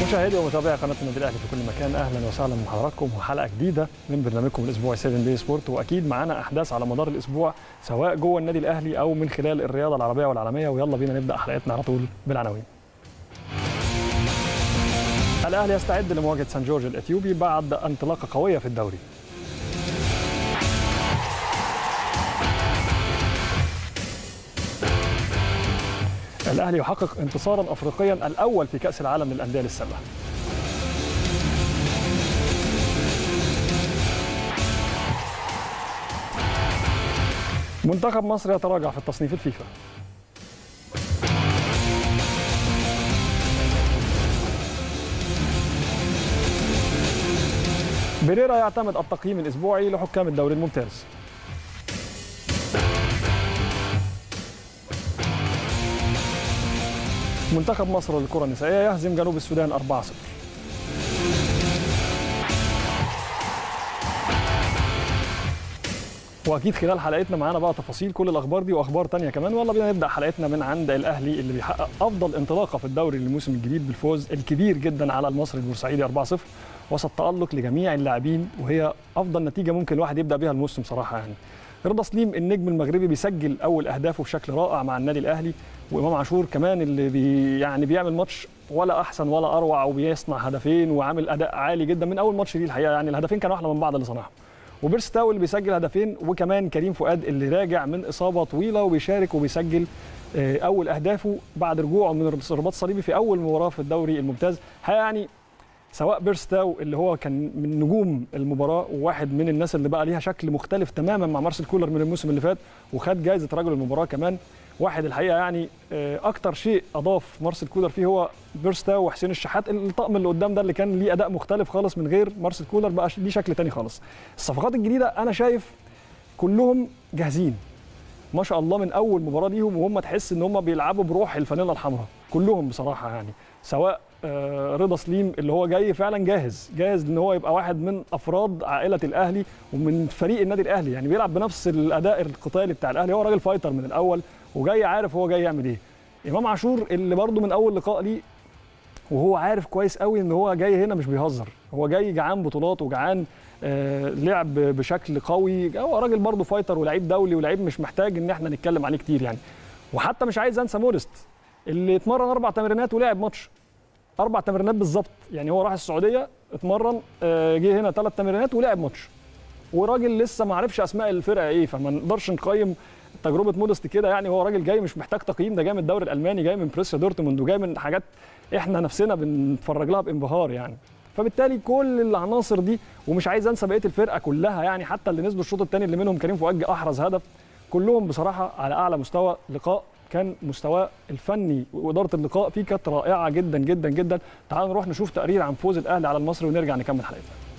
مشاهدي ومتابعي قناه النادي الاهلي في كل مكان اهلا وسهلا بحضراتكم وحلقه جديده من برنامجكم الاسبوع 7 دي سبورت واكيد معانا احداث على مدار الاسبوع سواء جوه النادي الاهلي او من خلال الرياضه العربيه والعالميه ويلا بينا نبدا حلقتنا على طول بالعناوين. الاهلي يستعد لمواجهه سان جورج الاثيوبي بعد انطلاقه قويه في الدوري. الاهلي يحقق انتصارا افريقيا الاول في كاس العالم للانديه للسله. منتخب مصر يتراجع في التصنيف الفيفا. بيريرا يعتمد التقييم الاسبوعي لحكام الدوري الممتاز. منتخب مصر للكرة النسائية يهزم جنوب السودان 4-0 واكيد خلال حلقتنا معانا بقى تفاصيل كل الاخبار دي واخبار تانية كمان والله بينا نبدا حلقتنا من عند الاهلي اللي بيحقق افضل انطلاقه في الدوري للموسم الجديد بالفوز الكبير جدا على المصري البورسعيدي 4-0 وسط تالق لجميع اللاعبين وهي افضل نتيجه ممكن الواحد يبدا بيها الموسم صراحه يعني رضا سليم النجم المغربي بيسجل اول اهدافه بشكل رائع مع النادي الاهلي وامام عاشور كمان اللي بي يعني بيعمل ماتش ولا احسن ولا اروع وبيصنع هدفين وعامل اداء عالي جدا من اول ماتش ليه الحقيقه يعني الهدفين كانوا احلى من بعض اللي صنعهم وبيرستاو اللي بيسجل هدفين وكمان كريم فؤاد اللي راجع من اصابه طويله وبيشارك وبيسجل اول اهدافه بعد رجوعه من الرباط الصليبي في اول مباراه في الدوري الممتاز يعني سواء بيرستاو اللي هو كان من نجوم المباراه وواحد من الناس اللي بقى ليها شكل مختلف تماما مع مارسيل كولر من الموسم اللي فات وخد جائزه رجل المباراه كمان واحد الحقيقه يعني اكتر شيء اضاف مارسيل كولر فيه هو بيرستاو وحسين الشحات الطقم اللي قدام ده اللي كان ليه اداء مختلف خالص من غير مارسيل كولر بقى ليه شكل تاني خالص الصفقات الجديده انا شايف كلهم جاهزين ما شاء الله من اول مباراه ليهم وهم تحس ان هم بيلعبوا بروح الفانيلا الحمراء كلهم بصراحه يعني سواء رضا سليم اللي هو جاي فعلا جاهز جاهز ان هو يبقى واحد من افراد عائله الاهلي ومن فريق النادي الاهلي يعني بيلعب بنفس الاداء القتالي بتاع الاهلي هو راجل فايتر من الاول وجاي عارف هو جاي يعمل ايه امام عاشور اللي برده من اول لقاء ليه وهو عارف كويس قوي ان هو جاي هنا مش بيهزر هو جاي جعان بطولات وجعان آه لعب بشكل قوي هو راجل برده فايتر ولعيب دولي ولعيب مش محتاج ان احنا نتكلم عليه كتير يعني وحتى مش عايز انسى مورست اللي اتمرن اربع تمرينات ولعب ماتش اربع تمرينات بالظبط يعني هو راح السعوديه اتمرن آه جه هنا ثلاث تمرينات ولعب ماتش وراجل لسه ما عرفش اسماء الفرقه ايه فما نقدرش نقيم تجربه مودست كده يعني هو راجل جاي مش محتاج تقييم ده جاي من الدوري الالماني جاي من بريسيا دورتموند وجاي من حاجات احنا نفسنا بنتفرج لها بانبهار يعني فبالتالي كل العناصر دي ومش عايز انسى بقيه الفرقه كلها يعني حتى اللي نزلوا الشوط الثاني اللي منهم كريم فؤاد احرز هدف كلهم بصراحه على اعلى مستوى لقاء كان مستواه الفني واداره اللقاء فيه كانت رائعه جدا جدا جدا تعالوا نروح نشوف تقرير عن فوز الاهلي على المصري ونرجع نكمل حلقتنا